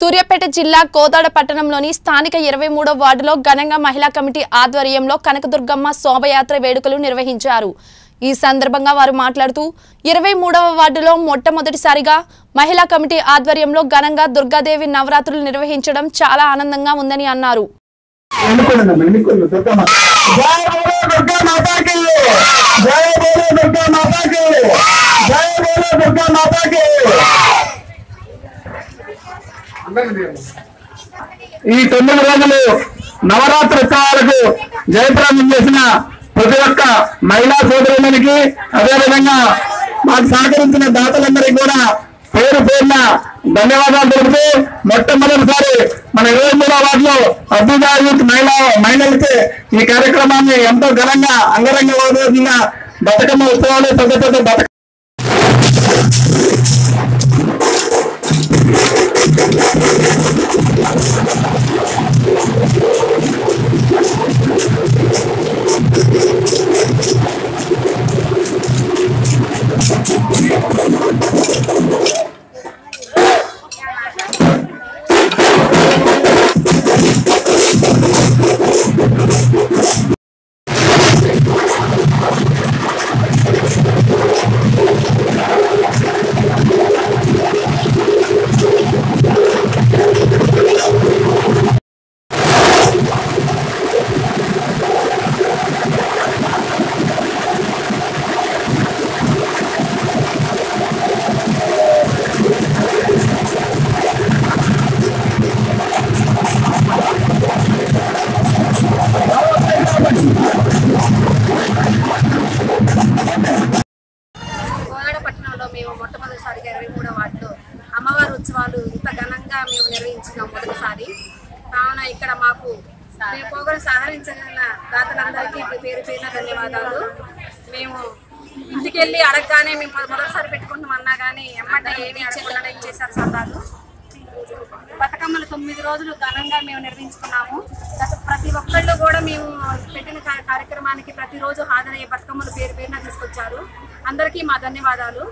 సూర్యాపేట జిల్లా కోదాడ పట్టణంలోని స్థానిక ఇరవై మూడో వార్డులో ఘనంగా మహిళా కమిటీ ఆధ్వర్యంలో కనకదుర్గమ్మ శోభయాత్ర వేడుకలు నిర్వహించారు ఈ సందర్భంగా వారు మాట్లాడుతూ ఇరవై మూడవ వార్డులో మొట్టమొదటిసారిగా మహిళా కమిటీ ఆధ్వర్యంలో ఘనంగా దుర్గాదేవి నవరాత్రులు నిర్వహించడం చాలా ఆనందంగా ఉందని అన్నారు ఎన్నుకోండి ఎన్నుకోండి దుర్గమ్మ జయ బోలో దుర్గా మాతాకి జయ బోలో దుర్గా మాతాకి జయ బోలో దుర్గా మాతాకి ఈ తొమ్మిది రోజులు నవరాత్రి ఉత్సవాలకు జయప్రదం చేసిన ప్రతి ఒక్క మహిళా సోదరులకి అదేవిధంగా మాకు సహకరించిన దాతలందరికీ కూడా పేరు పేరున ధన్యవాదాలు తెలుపుతూ మొట్టమొదటిసారి మన ఇరవై మూడో వార్డులో అభ్యుదయ యూత్ మహిళా మహిళలకి ఈ కార్యక్రమాన్ని ఎంతో ఘనంగా అంగరంగ వైభవంగా బతుకమ్మ ఉత్సవాలు పెద్ద పెద్ద బతుక కోలాడ పట్టణంలో మేము మొట్టమొదటిసారిగా ఇరవై మూడో వార్డులో అమ్మవారి ఉత్సవాలు ఇంత ఘనంగా మేము నిర్వహించినాం మొదటిసారి కావున ఇక్కడ మాకు మేము పోగొని సహకరించిన దాతలందరికీ పేరు పేరున ధన్యవాదాలు మేము ఇంటికి వెళ్ళి అడగగానే మేము మొద- మొదటిసారి పెట్టుకుంటాం అన్నా కానీ ఎమ్మటే ఏమి అడగకుండా ఇచ్చేసారు సందాలు బతుకమ్మలు తొమ్మిది రోజులు ఘనంగా మేము నిర్వహించుకున్నాము గత ప్రతి ఒక్కళ్ళు కూడా మేము పెట్టిన కా- కార్యక్రమానికి ప్రతిరోజు హాజరయ్యే బతుకమ్మలు పేరు పేరున తీసుకొచ్చారు అందరికీ మా ధన్యవాదాలు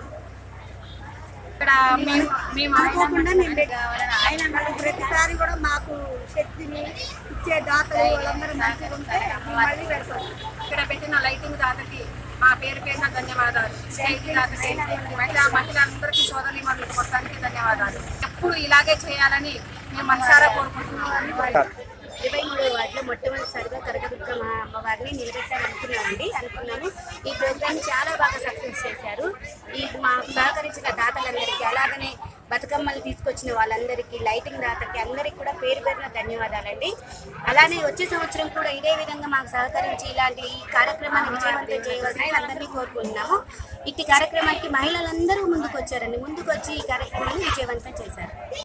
ఇక్కడ మేము మేము అనుకోకుండా నేను కావాలని ఆయన నాకు ప్రతిసారి కూడా మాకు శక్తిని ఇచ్చే దాతలు వాళ్ళందరూ మంచిగా ఉంటే మేము మళ్ళీ పెడతాం ఇక్కడ పెట్టిన లైటింగ్ దాతకి మా పేరు పేరున ధన్యవాదాలు లైటింగ్ దాతకి మహిళా మహిళలందరికీ సోదరి మనులకు మొత్తానికి ధన్యవాదాలు ఎప్పుడు ఇలాగే చేయాలని మేము మనసారా కోరుకుంటున్నాము ఇరవై మూడో వార్డులో మొట్టమొదటిసారిగా కనకదుర్గమ్మ అమ్మవారిని నిలబెట్టాలనుకున్నామండి అనుకున్నాము ఈ ప్రోగ్రామ్ చాలా బాగా సక్సెస్ చేశారు ఈ మా సహకరించిన దాతలందరికీ అలాగనే బతుకమ్మలు తీసుకొచ్చిన వాళ్ళందరికీ లైటింగ్ దాతకి అందరికీ కూడా పేరు పేరున ధన్యవాదాలండి అలానే వచ్చే సంవత్సరం కూడా ఇదే విధంగా మాకు సహకరించి ఇలాంటి ఈ కార్యక్రమాన్ని విజయవంతం చేయవలసిన అందరినీ కోరుకుంటున్నాము ఇట్టి కార్యక్రమానికి మహిళలందరూ ముందుకు వచ్చారండి ముందుకు వచ్చి ఈ కార్యక్రమాన్ని విజయవంతం చేశారు